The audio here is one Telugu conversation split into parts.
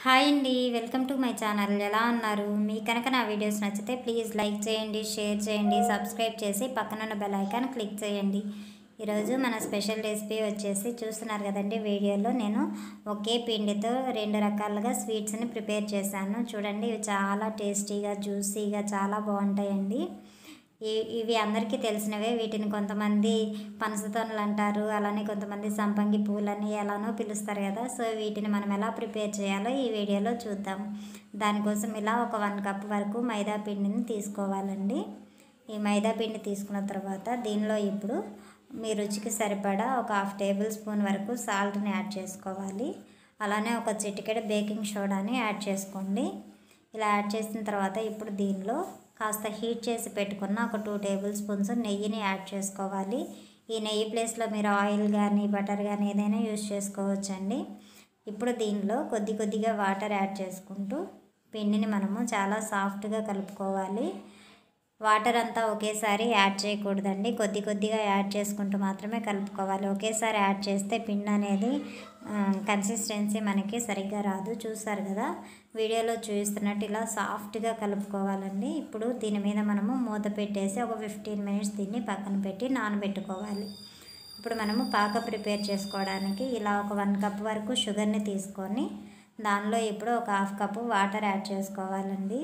హాయ్ అండి వెల్కమ్ టు మై ఛానల్ ఎలా ఉన్నారు మీ కనుక నా వీడియోస్ నచ్చితే ప్లీజ్ లైక్ చేయండి షేర్ చేయండి సబ్స్క్రైబ్ చేసి పక్కనున్న బెల్ ఐకాన్ క్లిక్ చేయండి ఈరోజు మన స్పెషల్ రెసిపీ వచ్చేసి చూస్తున్నారు కదండి వీడియోలో నేను ఒకే పిండితో రెండు రకాలుగా స్వీట్స్ని ప్రిపేర్ చేశాను చూడండి ఇవి చాలా టేస్టీగా జ్యూసీగా చాలా బాగుంటాయండి ఈ- ఇవి అందరికీ తెలిసినవే వీటిని కొంతమంది పనసతోనలు అంటారు అలానే కొంతమంది సంపంగి పూలని ఎలానో పిలుస్తారు కదా సో వీటిని మనం ఎలా ప్రిపేర్ చేయాలో ఈ వీడియోలో చూద్దాం దానికోసం ఇలా ఒక వన్ కప్ వరకు మైదా పిండిని తీసుకోవాలండి ఈ మైదా పిండి తీసుకున్న తర్వాత దీనిలో ఇప్పుడు మీ రుచికి సరిపడా ఒక హాఫ్ టేబుల్ స్పూన్ వరకు సాల్ట్ని యాడ్ చేసుకోవాలి అలానే ఒక చిటికెడ బేకింగ్ సోడాని యాడ్ చేసుకోండి ఇలా యాడ్ చేసిన తర్వాత ఇప్పుడు దీనిలో కాస్త హీట్ చేసి పెట్టుకున్న ఒక టూ టేబుల్ స్పూన్స్ నెయ్యిని యాడ్ చేసుకోవాలి ఈ నెయ్యి ప్లేస్లో మీరు ఆయిల్ కానీ బటర్ కానీ ఏదైనా యూస్ చేసుకోవచ్చండి ఇప్పుడు దీనిలో కొద్ది కొద్దిగా వాటర్ యాడ్ చేసుకుంటూ పిండిని మనము చాలా సాఫ్ట్గా కలుపుకోవాలి వాటర్ అంతా ఒకేసారి యాడ్ చేయకూడదండి కొద్ది కొద్దిగా యాడ్ చేసుకుంటూ మాత్రమే కలుపుకోవాలి ఒకేసారి యాడ్ చేస్తే పిండి అనేది కన్సిస్టెన్సీ మనకి సరిగ్గా రాదు చూసారు కదా వీడియోలో చూపిస్తున్నట్టు ఇలా సాఫ్ట్గా కలుపుకోవాలండి ఇప్పుడు దీని మీద మనము మూత పెట్టేసి ఒక ఫిఫ్టీన్ మినిట్స్ దీన్ని పక్కన పెట్టి నానబెట్టుకోవాలి ఇప్పుడు మనము పాక ప్రిపేర్ చేసుకోవడానికి ఇలా ఒక వన్ కప్ వరకు షుగర్ని తీసుకొని దానిలో ఇప్పుడు ఒక హాఫ్ కప్పు వాటర్ యాడ్ చేసుకోవాలండి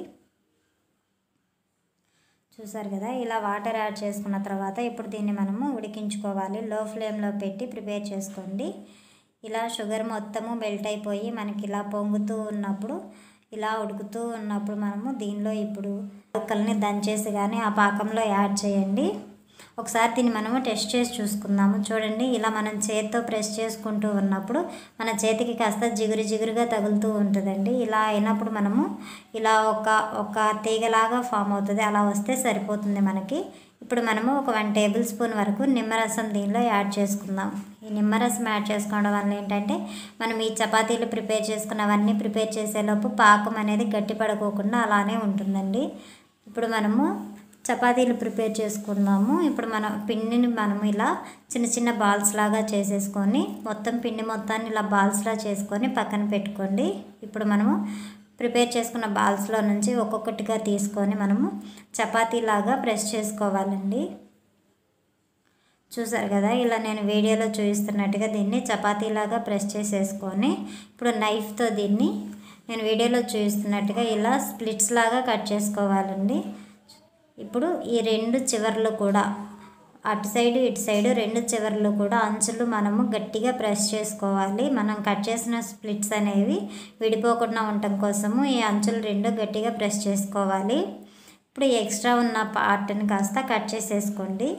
చూసారు కదా ఇలా వాటర్ యాడ్ చేసుకున్న తర్వాత ఇప్పుడు దీన్ని మనము ఉడికించుకోవాలి లో ఫ్లేమ్లో పెట్టి ప్రిపేర్ చేసుకోండి ఇలా షుగర్ మొత్తము మెల్ట్ అయిపోయి మనకి ఇలా పొంగుతూ ఉన్నప్పుడు ఇలా ఉడుకుతూ ఉన్నప్పుడు మనము దీనిలో ఇప్పుడు ముక్కల్ని దంచేసి కానీ ఆ పాకంలో యాడ్ చేయండి ఒకసారి దీన్ని మనము టెస్ట్ చేసి చూసుకుందాము చూడండి ఇలా మనం చేతితో ప్రెస్ చేసుకుంటూ ఉన్నప్పుడు మన చేతికి కాస్త జిగురు జిగురుగా తగులుతూ ఉంటుందండి ఇలా అయినప్పుడు మనము ఇలా ఒక ఒక తీగలాగా ఫామ్ అవుతుంది అలా వస్తే సరిపోతుంది మనకి ఇప్పుడు మనము ఒక వన్ టేబుల్ స్పూన్ వరకు నిమ్మరసం దీనిలో యాడ్ చేసుకుందాం ఈ నిమ్మరసం యాడ్ చేసుకోవడం వల్ల ఏంటంటే మనం ఈ చపాతీలు ప్రిపేర్ చేసుకున్నవన్నీ ప్రిపేర్ చేసేలోపు పాకం అనేది గట్టిపడుకోకుండా అలానే ఉంటుందండి ఇప్పుడు మనము చపాతీలు ప్రిపేర్ చేసుకుందాము ఇప్పుడు మన పిండిని మనము ఇలా చిన్న చిన్న బాల్స్ లాగా చేసేసుకొని మొత్తం పిండి మొత్తాన్ని ఇలా బాల్స్లా చేసుకొని పక్కన పెట్టుకోండి ఇప్పుడు మనము ప్రిపేర్ చేసుకున్న బాల్స్లో నుంచి ఒక్కొక్కటిగా తీసుకొని మనము చపాతీలాగా ప్రెస్ చేసుకోవాలండి చూసారు కదా ఇలా నేను వీడియోలో చూపిస్తున్నట్టుగా దీన్ని చపాతీలాగా ప్రెస్ చేసేసుకొని ఇప్పుడు నైఫ్తో దీన్ని నేను వీడియోలో చూపిస్తున్నట్టుగా ఇలా స్ప్లిట్స్ లాగా కట్ చేసుకోవాలండి ఇప్పుడు ఈ రెండు చివర్లు కూడా అటు సైడు ఇటు సైడు రెండు చివర్లు కూడా అంచులు మనము గట్టిగా ప్రెస్ చేసుకోవాలి మనం కట్ చేసిన స్ప్లిట్స్ అనేవి విడిపోకుండా ఉండటం కోసము ఈ అంచులు రెండు గట్టిగా ప్రెస్ చేసుకోవాలి ఇప్పుడు ఎక్స్ట్రా ఉన్న పార్ట్ని కాస్త కట్ చేసేసుకోండి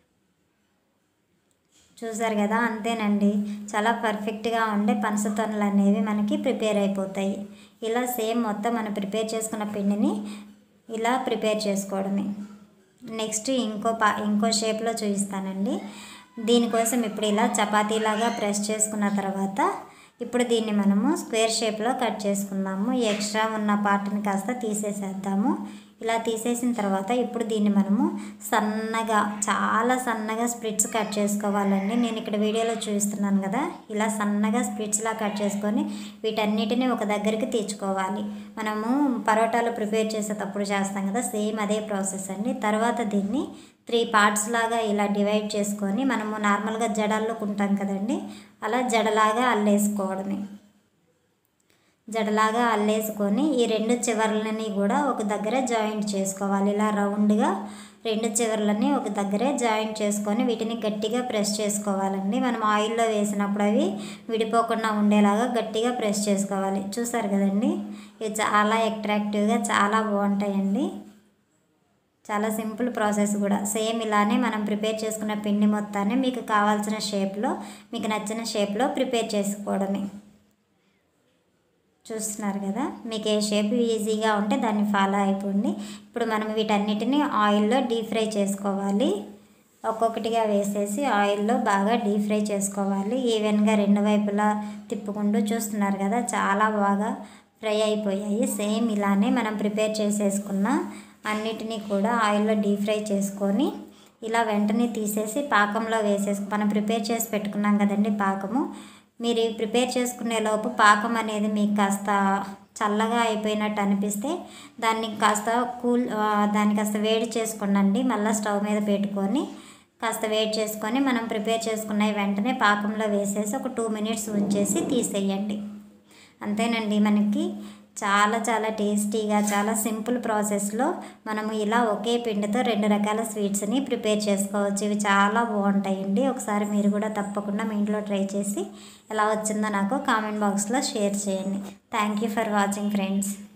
చూసారు కదా అంతేనండి చాలా పర్ఫెక్ట్గా ఉండే పనసతొనలు అనేవి మనకి ప్రిపేర్ అయిపోతాయి ఇలా సేమ్ మొత్తం మనం ప్రిపేర్ చేసుకున్న పిండిని ఇలా ప్రిపేర్ చేసుకోవడమే నెక్స్ట్ ఇంకో పా ఇంకో షేప్లో చూపిస్తానండి దీనికోసం ఇప్పుడు ఇలా చపాతీలాగా ప్రెస్ చేసుకున్న తర్వాత ఇప్పుడు దీన్ని మనము స్క్వేర్ షేప్లో కట్ చేసుకుందాము ఈ ఎక్స్ట్రా ఉన్న పార్ట్ని కాస్త తీసేసేద్దాము ఇలా తీసేసిన తర్వాత ఇప్పుడు దీన్ని మనము సన్నగా చాలా సన్నగా స్ప్లిట్స్ కట్ చేసుకోవాలండి నేను ఇక్కడ వీడియోలో చూపిస్తున్నాను కదా ఇలా సన్నగా స్ప్లిట్స్లా కట్ చేసుకొని వీటన్నిటిని ఒక దగ్గరికి తీర్చుకోవాలి మనము పరోటాలు ప్రిపేర్ చేసేటప్పుడు చేస్తాం కదా సేమ్ అదే ప్రాసెస్ అండి తర్వాత దీన్ని త్రీ పార్ట్స్ లాగా ఇలా డివైడ్ చేసుకొని మనము నార్మల్గా జడల్లుకుంటాం కదండి అలా జడలాగా అల్లేసుకోవడమే జడలాగా అల్లేసుకొని ఈ రెండు చివర్లని కూడా ఒక దగ్గర జాయింట్ చేసుకోవాలి ఇలా రౌండ్గా రెండు చివర్లని ఒక దగ్గరే జాయింట్ చేసుకొని వీటిని గట్టిగా ప్రెస్ చేసుకోవాలండి మనం ఆయిల్లో వేసినప్పుడు అవి విడిపోకుండా ఉండేలాగా గట్టిగా ప్రెస్ చేసుకోవాలి చూసారు కదండి ఇవి చాలా అట్రాక్టివ్గా చాలా బాగుంటాయండి చాలా సింపుల్ ప్రాసెస్ కూడా సేమ్ ఇలానే మనం ప్రిపేర్ చేసుకున్న పిండి మొత్తాన్ని మీకు కావాల్సిన షేప్లో మీకు నచ్చిన షేప్లో ప్రిపేర్ చేసుకోవడమే చూస్తున్నారు కదా మీకు ఏ షేప్ ఈజీగా ఉంటే దాన్ని ఫాలో అయిపోండి ఇప్పుడు మనం వీటన్నిటిని ఆయిల్లో డీప్ ఫ్రై చేసుకోవాలి ఒక్కొక్కటిగా వేసేసి ఆయిల్లో బాగా డీప్ ఫ్రై చేసుకోవాలి ఈవెన్గా రెండు వైపులా తిప్పుకుంటూ చూస్తున్నారు కదా చాలా బాగా ఫ్రై అయిపోయాయి సేమ్ ఇలానే మనం ప్రిపేర్ చేసేసుకున్న అన్నిటినీ కూడా ఆయిల్లో డీప్ ఫ్రై చేసుకొని ఇలా వెంటనే తీసేసి పాకంలో వేసేసి మనం ప్రిపేర్ చేసి పెట్టుకున్నాం కదండి పాకము మీరు ఇవి ప్రిపేర్ చేసుకునే లోపు పాకం అనేది మీకు కాస్త చల్లగా అయిపోయినట్టు అనిపిస్తే దాన్ని కాస్త కూల్ ఆ, దాన్ని కాస్త వేడి చేసుకోండి మళ్ళీ స్టవ్ మీద పెట్టుకొని కాస్త వేడి చేసుకొని మనం ప్రిపేర్ చేసుకున్న వెంటనే పాకంలో వేసేసి ఒక టూ మినిట్స్ ఉంచేసి తీసేయండి అంతేనండి మనకి చాలా చాలా టేస్టీగా చాలా సింపుల్ ప్రాసెస్లో మనము ఇలా ఒకే పిండితో రెండు రకాల స్వీట్స్ని ప్రిపేర్ చేసుకోవచ్చు ఇవి చాలా బాగుంటాయండి ఒకసారి మీరు కూడా తప్పకుండా మీ ఇంట్లో ట్రై చేసి ఎలా వచ్చిందో నాకు కామెంట్ బాక్స్లో షేర్ చేయండి thank you for watching friends